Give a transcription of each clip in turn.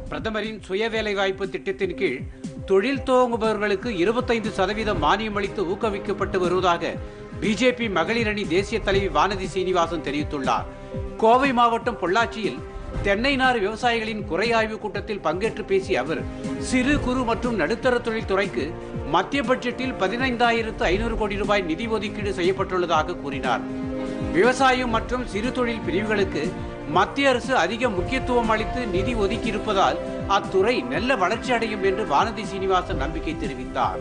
பிரதமரின் சுய வேலைவாய்ப்பு திட்டத்தின் கீழ் தொழில் துவங்குபவர்களுக்கு இருபத்தைந்து சதவீதம் மானியம் அளித்து ஊக்குவிக்கப்பட்டு வருவதாக பிஜேபி மகளிர் அணி தேசிய தலைவி வானதி சீனிவாசன் தெரிவித்துள்ளார் கோவை மாவட்டம் பொள்ளாச்சியில் தென்னை நார் விவசாயிகளின் குறை ஆய்வு கூட்டத்தில் பங்கேற்று பேசிய அவர் சிறு குறு மற்றும் நடுத்தர தொழில் துறைக்கு மத்திய பட்ஜெட்டில் பதினைந்தாயிரத்து ஐநூறு கோடி ரூபாய் நிதி ஒதுக்கீடு செய்யப்பட்டுள்ளதாக கூறினார் விவசாயம் மற்றும் சிறு தொழில் பிரிவுகளுக்கு மத்திய அரசு அதிக முக்கியத்துவம் அளித்து நிதி ஒதுக்கியிருப்பதால் அத்துறை நல்ல வளர்ச்சி அடையும் என்று வானதி சீனிவாசன் நம்பிக்கை தெரிவித்தார்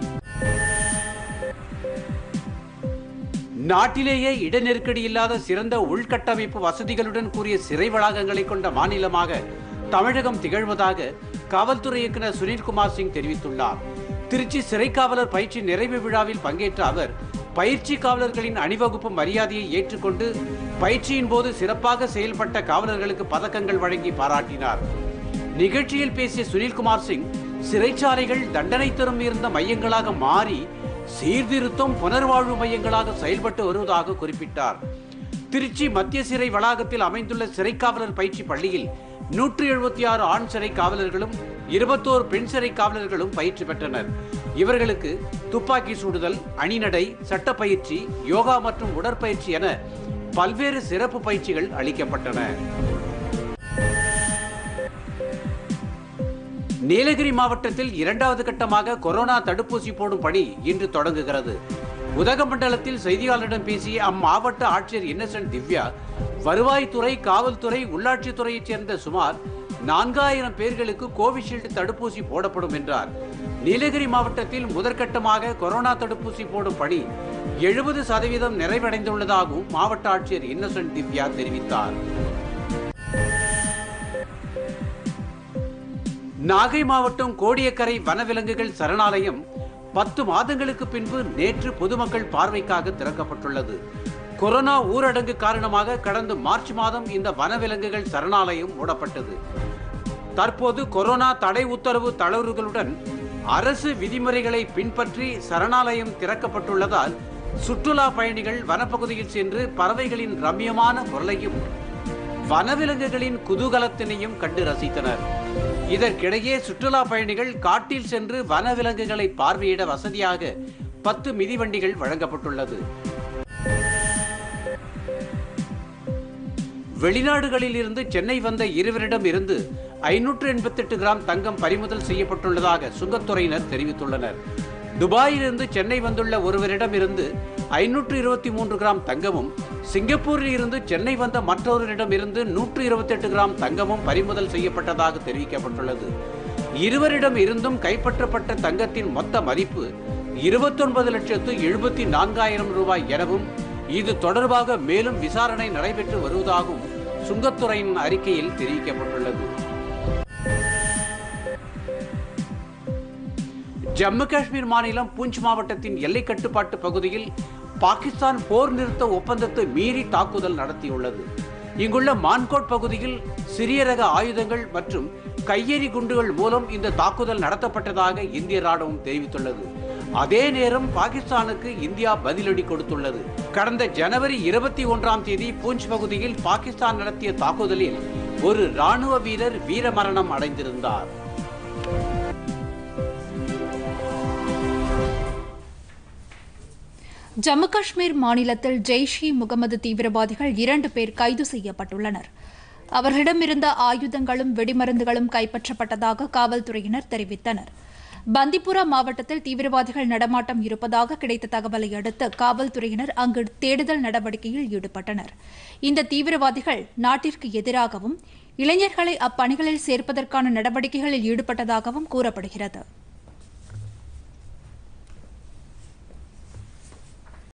நாட்டிலேயே இட நெருக்கடி இல்லாத சிறந்த உள்கட்டமைப்பு வசதிகளுடன் கூடிய சிறை வளாகங்களை கொண்ட மாநிலமாக தமிழகம் திகழ்வதாக காவல்துறை இயக்குநர் சுனில்குமார் சிங் தெரிவித்துள்ளார் திருச்சி சிறை காவலர் பயிற்சி நிறைவு விழாவில் பங்கேற்ற அவர் பயிற்சி காவலர்களின் அணிவகுப்பு மரியாதையை ஏற்றுக்கொண்டு பயிற்சியின் போது சிறப்பாக செயல்பட்ட காவலர்களுக்கு பதக்கங்கள் வழங்கி பாராட்டினார் நிகழ்ச்சியில் பேசிய சுனில்குமார் சிங் சிறைச்சாலைகள் தண்டனை தரும் இருந்த மையங்களாக மாறி சீர்திருத்தம் புனர்வாழ்வு மையங்களாக செயல்பட்டு வருவதாக குறிப்பிட்டார் திருச்சி மத்திய சிறை வளாகத்தில் அமைந்துள்ள சிறை காவலர் பயிற்சி பள்ளியில் நூற்றி எழுபத்தி ஆறு ஆண் சிறை காவலர்களும் இருபத்தோரு பெண் சிறை காவலர்களும் பயிற்சி பெற்றனர் இவர்களுக்கு துப்பாக்கி சுடுதல் அணிநடை சட்டப்பயிற்சி யோகா மற்றும் உடற்பயிற்சி என பல்வேறு சிறப்பு பயிற்சிகள் அளிக்கப்பட்டன நீலகிரி மாவட்டத்தில் இரண்டாவது கட்டமாக கொரோனா தடுப்பூசி போடும் பணி இன்று தொடங்குகிறது உதகமண்டலத்தில் செய்தியாளரிடம் பேசிய அம்மாவட்ட ஆட்சியர் இன்னசென்ட் திவ்யா வருவாய்த்துறை காவல்துறை உள்ளாட்சித்துறையைச் சேர்ந்த சுமார் நான்காயிரம் பேர்களுக்கு கோவிஷீல்டு தடுப்பூசி போடப்படும் என்றார் நீலகிரி மாவட்டத்தில் முதற்கட்டமாக கொரோனா தடுப்பூசி போடும் பணி எழுபது சதவீதம் நிறைவடைந்துள்ளதாகவும் மாவட்ட ஆட்சியர் இன்னசென்ட் திவ்யா தெரிவித்தார் நாகை மாவட்டம் கோடியக்கரை வனவிலங்குகள் சரணாலயம் பத்து மாதங்களுக்கு பின்பு நேற்று பொதுமக்கள் பார்வைக்காக திறக்கப்பட்டுள்ளது கொரோனா ஊரடங்கு காரணமாக கடந்த மார்ச் மாதம் இந்த வனவிலங்குகள் சரணாலயம் மூடப்பட்டது தற்போது கொரோனா தடை உத்தரவு தளர்வுகளுடன் அரசு விதிமுறைகளை பின்பற்றி சரணாலயம் திறக்கப்பட்டுள்ளதால் சுற்றுலா பயணிகள் வனப்பகுதியில் சென்று பறவைகளின் ரம்யமான குரலையும் வனவிலங்குகளின் குதூகலத்தினையும் கண்டு ரசித்தனர் இதற்கிடையே சுற்றுலா பயணிகள் காட்டில் சென்று வனவிலங்குகளை பார்வையிட வசதியாக பத்து மிதிவண்டிகள் வழங்கப்பட்டுள்ளது வெளிநாடுகளில் இருந்து சென்னை வந்த இருவரிடம் இருந்து ஐநூற்று எண்பத்தெட்டு கிராம் தங்கம் பறிமுதல் செய்யப்பட்டுள்ளதாக சுங்கத்துறையினர் தெரிவித்துள்ளனர் துபாயிலிருந்து சென்னை வந்துள்ள ஒருவரிடம் இருந்து ஐநூற்று இருபத்தி மூன்று கிராம் தங்கமும் சிங்கப்பூரில் இருந்து சென்னை வந்த மற்றொருவரிடம் இருந்து நூற்று இருபத்தெட்டு கிராம் தங்கமும் பறிமுதல் செய்யப்பட்டதாக தெரிவிக்கப்பட்டுள்ளது இருவரிடம் இருந்தும் கைப்பற்றப்பட்ட தங்கத்தின் மொத்த மதிப்பு இருபத்தொன்பது லட்சத்து எழுபத்தி நான்காயிரம் ரூபாய் எனவும் இது தொடர்பாக மேலும் விசாரணை நடைபெற்று வருவதாகவும் சுங்கத்துறையின் அறிக்கையில் தெரிவிக்கப்பட்டுள்ளது ஜம்மு காஷ்மீர் மாநிலம் பூஞ்ச் மாவட்டத்தின் எல்லை கட்டுப்பாட்டு பகுதியில் பாகிஸ்தான் போர் நிறுத்த ஒப்பந்தத்தை மீறி தாக்குதல் நடத்தியுள்ளது இங்குள்ள மான்கோட் பகுதியில் சிறிய ரக ஆயுதங்கள் மற்றும் கையெறி குண்டுகள் மூலம் இந்த தாக்குதல் நடத்தப்பட்டதாக இந்திய ராணுவம் தெரிவித்துள்ளது அதே நேரம் பாகிஸ்தானுக்கு இந்தியா பதிலடி கொடுத்துள்ளது கடந்த ஜனவரி இருபத்தி ஒன்றாம் தேதி பூஞ்ச் பகுதியில் பாகிஸ்தான் நடத்திய தாக்குதலில் ஒரு ராணுவ வீரர் வீரமரணம் அடைந்திருந்தார் ஜம்மு காஷ்மீர் மாநிலத்தில் ஜெய்ஷ் இ முகமது தீவிரவாதிகள் இரண்டு பேர் கைது செய்யப்பட்டுள்ளனர் அவர்களிடமிருந்த ஆயுதங்களும் வெடிமருந்துகளும் கைப்பற்றப்பட்டதாக காவல்துறையினர் தெரிவித்தனர் பந்திப்புரா மாவட்டத்தில் தீவிரவாதிகள் நடமாட்டம் இருப்பதாக கிடைத்த தகவலை அடுத்து காவல்துறையினர் அங்கு தேடுதல் நடவடிக்கையில் ஈடுபட்டனர் இந்த தீவிரவாதிகள் நாட்டிற்கு எதிராகவும் இளைஞர்களை அப்பணிகளில் சேர்ப்பதற்கான நடவடிக்கைகளில் ஈடுபட்டதாகவும் கூறப்படுகிறது